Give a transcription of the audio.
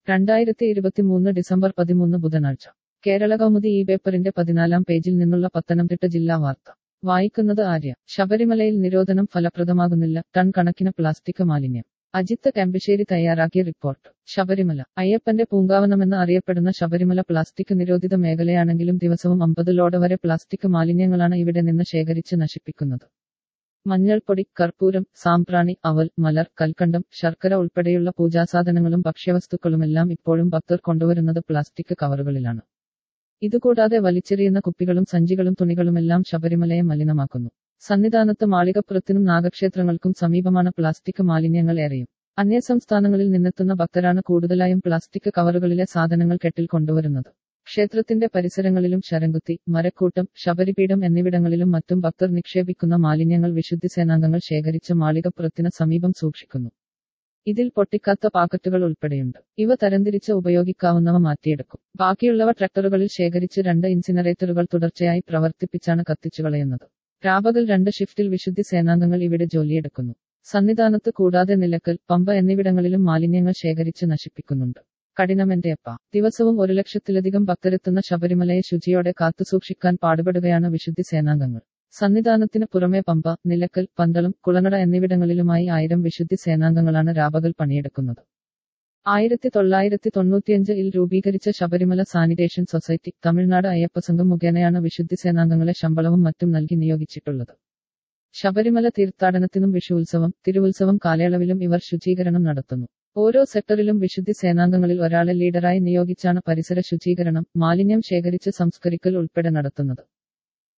രണ്ടായിരത്തി ഇരുപത്തിമൂന്ന് ഡിസംബർ പതിമൂന്ന് ബുധനാഴ്ച കേരള കൗമുദി ഈ പേപ്പറിന്റെ പതിനാലാം പേജിൽ നിന്നുള്ള പത്തനംതിട്ട ജില്ലാ വാർത്ത വായിക്കുന്നത് ആര്യ ശബരിമലയിൽ നിരോധനം ഫലപ്രദമാകുന്നില്ല ടൺ കണക്കിന് പ്ലാസ്റ്റിക് മാലിന്യം അജിത്ത് കെമ്പശ്ശേരി തയ്യാറാക്കിയ റിപ്പോർട്ട് ശബരിമല അയ്യപ്പന്റെ പൂങ്കാവനമെന്ന് അറിയപ്പെടുന്ന ശബരിമല പ്ലാസ്റ്റിക് നിരോധിത മേഖലയാണെങ്കിലും ദിവസവും അമ്പത് ലോഡ് വരെ പ്ലാസ്റ്റിക് മാലിന്യങ്ങളാണ് ഇവിടെ നിന്ന് ശേഖരിച്ച് നശിപ്പിക്കുന്നത് മഞ്ഞൾപ്പൊടി കർപ്പൂരം സാമ്പ്രാണി അവൽ മലർ കൽക്കണ്ടം ശർക്കര ഉൾപ്പെടെയുള്ള പൂജാസാധനങ്ങളും ഭക്ഷ്യവസ്തുക്കളുമെല്ലാം ഇപ്പോഴും ഭക്തർ കൊണ്ടുവരുന്നത് പ്ലാസ്റ്റിക് കവറുകളിലാണ് ഇതുകൂടാതെ വലിച്ചെറിയുന്ന കുപ്പികളും സഞ്ചികളും തുണികളുമെല്ലാം ശബരിമലയെ മലിനമാക്കുന്നു സന്നിധാനത്ത് മാളികപ്പുറത്തിനും നാഗക്ഷേത്രങ്ങൾക്കും സമീപമാണ് പ്ലാസ്റ്റിക് മാലിന്യങ്ങൾ ഏറെയും അന്യസംസ്ഥാനങ്ങളിൽ നിന്നെത്തുന്ന ഭക്തരാണ് കൂടുതലായും പ്ലാസ്റ്റിക് കവറുകളിലെ സാധനങ്ങൾ കെട്ടിൽ കൊണ്ടുവരുന്നത് ക്ഷേത്രത്തിന്റെ പരിസരങ്ങളിലും ശരംകുത്തി മരക്കൂട്ടം ശബരിപീഠം എന്നിവിടങ്ങളിലും മറ്റും ഭക്തർ നിക്ഷേപിക്കുന്ന മാലിന്യങ്ങൾ വിശുദ്ധി സേനാംഗങ്ങൾ ശേഖരിച്ച് മാളികപ്പുറത്തിന് സമീപം സൂക്ഷിക്കുന്നു ഇതിൽ പൊട്ടിക്കാത്ത പാക്കറ്റുകൾ ഉൾപ്പെടെയുണ്ട് ഇവ തരംതിരിച്ച് ഉപയോഗിക്കാവുന്നവ മാറ്റിയെടുക്കും ബാക്കിയുള്ളവ ട്രാക്ടറുകളിൽ ശേഖരിച്ച് രണ്ട് ഇൻസിനറേറ്ററുകൾ തുടർച്ചയായി പ്രവർത്തിപ്പിച്ചാണ് കത്തിച്ചു കളയുന്നത് രാപകൽ രണ്ട് ഷിഫ്റ്റിൽ വിശുദ്ധി സേനാംഗങ്ങൾ ഇവിടെ ജോലിയെടുക്കുന്നു സന്നിധാനത്ത് കൂടാതെ നിലക്കൽ പമ്പ എന്നിവിടങ്ങളിലും മാലിന്യങ്ങൾ ശേഖരിച്ച് നശിപ്പിക്കുന്നുണ്ട് കഠിനമെന്റെ അപ്പ ദിവസവും ഒരു ലക്ഷത്തിലധികം ഭക്തരെത്തുന്ന ശബരിമലയെ ശുചിയോടെ കാത്തുസൂക്ഷിക്കാൻ പാടുപെടുകയാണ് വിശുദ്ധി സേനാംഗങ്ങൾ സന്നിധാനത്തിന് പുറമെ പമ്പ നിലക്കൽ പന്തളം കുളനട എന്നിവിടങ്ങളിലുമായി ആയിരം വിശുദ്ധി സേനാംഗങ്ങളാണ് രാപകൽ പണിയെടുക്കുന്നത് ആയിരത്തി തൊള്ളായിരത്തി തൊണ്ണൂറ്റിയഞ്ചിൽ രൂപീകരിച്ച ശബരിമല സാനിറ്റേഷൻ സൊസൈറ്റി തമിഴ്നാട് അയ്യപ്പസംഘം മുഖേനയാണ് വിശുദ്ധി സേനാംഗങ്ങളെ ശമ്പളവും മറ്റും നൽകി നിയോഗിച്ചിട്ടുള്ളത് ശബരിമല തീർത്ഥാടനത്തിനും വിഷു ഉത്സവം തിരുവുത്സവം കാലയളവിലും ഇവർ ശുചീകരണം നടത്തുന്നു ഓരോ സെക്ടറിലും വിശുദ്ധി സേനാംഗങ്ങളിൽ ഒരാളെ ലീഡറായി നിയോഗിച്ചാണ് പരിസര ശുചീകരണം മാലിന്യം ശേഖരിച്ച് സംസ്കരിക്കൽ ഉൾപ്പെടെ നടത്തുന്നത്